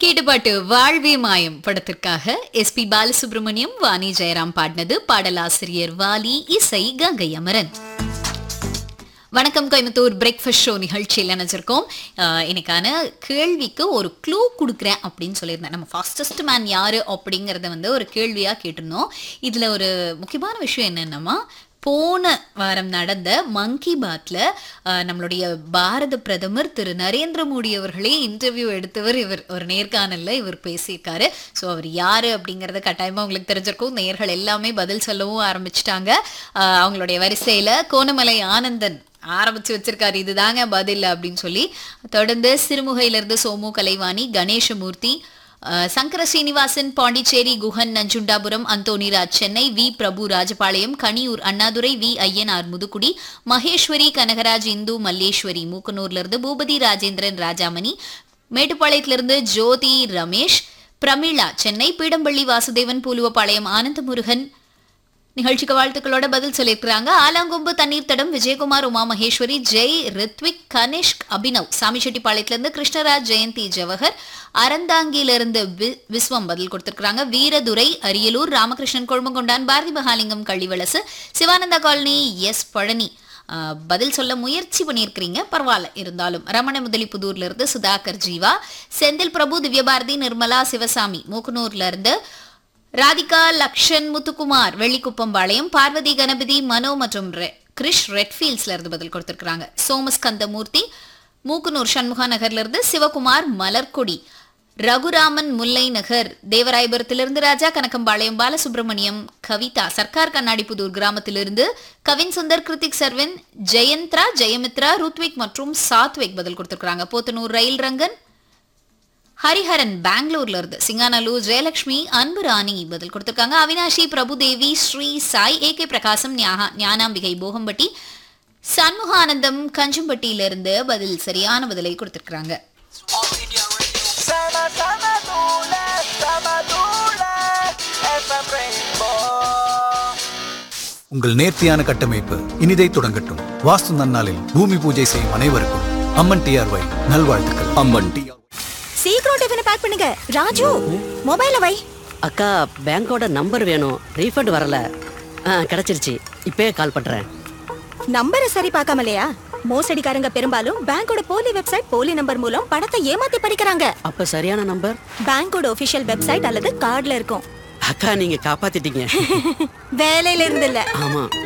கேட்டுப்பாட்டு வாழ்வே மாயம் படத்திற்காக S P Balasubrahmanyam Vani Jayaram பாடினது பாடலாசிரியர் வாலி இசை கங்கை அமரன் வணக்கம் கோயம்புத்தூர் பிரேக்ஃபாஸ்ட் ஷோ நிகழ்ச்சியில் நினைச்சிருக்கோம் ஆஹ் இன்னைக்கான கேள்விக்கு ஒரு க்ளூ கொடுக்குறேன் அப்படின்னு சொல்லியிருந்தேன் நம்ம ஃபாஸ்டஸ்ட் மேன் யாரு அப்படிங்கிறத வந்து ஒரு கேள்வியாக கேட்டிருந்தோம் இதில் ஒரு முக்கியமான விஷயம் என்னென்னமா போன வாரம் நடந்த மங்கி பாத்ல ஆஹ் நம்மளுடைய பாரத பிரதமர் திரு நரேந்திர மோடி அவர்களே இன்டர்வியூ எடுத்தவர் இவர் ஒரு நேர்காணல்ல இவர் பேசியிருக்காரு ஸோ அவர் யாரு அப்படிங்கறத கட்டாயமா உங்களுக்கு தெரிஞ்சிருக்கும் நேர்கள் எல்லாமே பதில் சொல்லவும் ஆரம்பிச்சிட்டாங்க ஆஹ் அவங்களுடைய வரிசையில கோணமலை ஆனந்தன் ஆரம்பிச்சு வச்சிருக்காரு இதுதாங்க பதில் அப்படின்னு சொல்லி தொடர்ந்து சிறுமுகையிலிருந்து சோமு கலைவாணி கணேசமூர்த்தி அஹ், சங்கர ஸ்ரீனிவாசன் பாண்டிச்சேரி குஹன் நஞ்சுண்டாபுரம் அந்தோணிராஜ் சென்னை வி பிரபு ராஜபாளையம் கனியூர் அண்ணாதுரை வி ஐயனார் முதுகுடி மகேஸ்வரி கனகராஜ் இந்து மல்லேஸ்வரி மூக்கனூர்ல இருந்து பூபதி ராஜேந்திரன் ராஜாமணி மேட்டுப்பாளையத்திலிருந்து ஜோதி ரமேஷ் பிரமிளா சென்னை பீடம்பள்ளி வாசுதேவன் பூலுவப்பாளையம் ஆனந்தமுருகன் நிகழ்ச்சிக்கு வாழ்த்துக்களோட பதில் சொல்லியிருக்கிறாங்க ஆலாங்கொம்பு தண்ணீர் தடம் விஜயகுமார் உமா மகேஸ்வரி ஜெய் ரித்விக் கனிஷ்க் அபினவ் சாமிச்செட்டிப்பாளையத்திலிருந்து கிருஷ்ணராஜ் ஜெயந்தி ஜவஹர் அறந்தாங்கியிலிருந்து வி- விஸ்வம் பதில் கொடுத்திருக்கிறாங்க வீரதுரை அரியலூர் ராமகிருஷ்ணன் கொழுமங்கொண்டான் பாரதி மகாலிங்கம் கள்ளிவளசு சிவானந்தா காலனி எஸ் பழனி ஆஹ், பதில் சொல்ல முயற்சி பண்ணியிருக்கிறீங்க பரவாயில்ல இருந்தாலும் ரமண முதலிப்புதூர்ல இருந்து சுதாகர் ஜீவா செந்தில் பிரபு திவ்யபாரதி நிர்மலா சிவசாமி மூக்கனூர்ல இருந்து ராதிகா லக்ஷன் முத்துக்குமார் வெள்ளிக்குப்பம்பாளையம் பார்வதி கணபதி மனோ மற்றும் ரெ- கிரிஷ் ரெட்ஃபீல்ட்ஸ்ல இருந்து பதில் கொடுத்திருக்காங்க சோமஸ்கந்தமூர்த்தி மூக்குனூர் சண்முகா நகர்ல இருந்து சிவகுமார் மலர்கொடி ரகுராமன் முல்லை நகர் தேவராயபுரத்திலிருந்து ராஜா கனகம்பாளையம் பாலசுப்ரமணியம் கவிதா சர்க்கார் கண்ணாடிப்புதூர் கிராமத்திலிருந்து கவின் சுந்தர் கிருத்திக் சர்வன் ஜெயந்த்ரா ஜெயமித்ரா ருத்விக் மற்றும் சாத்விக் பதில் கொடுத்திருக்காங்க போத்தனூர் ரயில் ரங்கன் ஹரிஹரன் பெங்களூர்ல இருந்து சிங்கானல்லூர் ஜெயலட்சுமி அன்பு ராணி பதில் கொடுத்திருக்காங்க அவினாஷி பிரபுதேவி ஸ்ரீ சாய் ஏ கே பிரகாசம் ஞாகா- ஞானாம்பிகை போகம்பட்டி சண்முகானந்தம் கஞ்சம்பட்டியில இருந்து பதில் சரியான பதிலை கொடுத்திருக்காங்க Sama sama dule, sama dule, FM Rainbow. உங்கள் நேர்த்தியான கட்டமைப்பு இனிதை தொடங்கட்டும் வாஸ்து நன்னாளில் பூமி பூஜை செய்யும் அனைவருக்கும் அம்மன் டிஆர்ஒய் நல்வாழ்த்துக்கள் அம்மன் டிஆர் சீக்கிரம் டிஃபனை பேக் பண்ணுங்க ராஜு மொபைல வை அக்கா பேங்கோட நம்பர் வேணும் ரீஃபண்ட் வரல ஆ கிடைச்சிருச்சு இப்பயே கால் பண்றேன் நம்பரை சரி பார்க்காமலையா மோசடிக்காரங்க பெரும்பாலும் பேங்கோட போலி வெப்சைட் போலி நம்பர் மூலம் பணத்தை ஏமாத்தி பறிக்கிறாங்க அப்ப சரியான நம்பர் பேங்கோட ஒபிஷியல் வெப்சைட் அல்லது கார்டுல இருக்கும் அக்கா நீங்க காப்பாத்திட்டீங்க வேலையில இருந்து இல்ல ஆமா